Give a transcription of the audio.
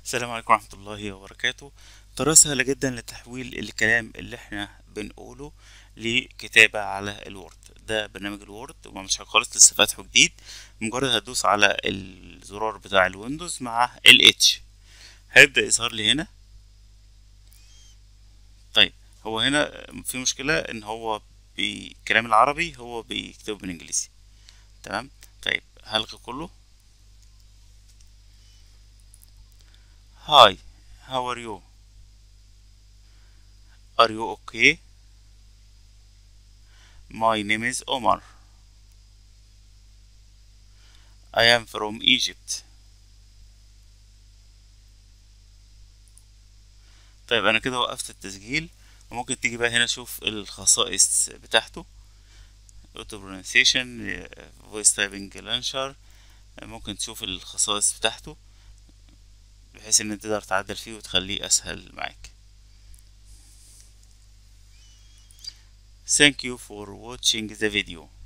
السلام عليكم ورحمة الله وبركاته طريقة سهلة جدا لتحويل الكلام اللي احنا بنقوله لكتابة على الوورد ده برنامج الوورد ومش خالص لسه فاتحه جديد مجرد هتدوس على الزرار بتاع الويندوز مع ال H هيبدأ يظهر لي هنا طيب هو هنا في مشكلة ان هو بالكلام العربي هو بيكتبه بالانجليزي تمام طيب هلغي كله Hi, how are you? Are you okay? My name is Omar. I am from Egypt. طيب أنا كده وقفت التسجيل وممكن تيجي بقى هنا شوف الخصائص بتاعته auto pronunciation voice typing launcher ممكن تشوف الخصائص بتاعته بحيث ان تقدر تعدل فيه وتخليه اسهل معاك Thank you for watching the video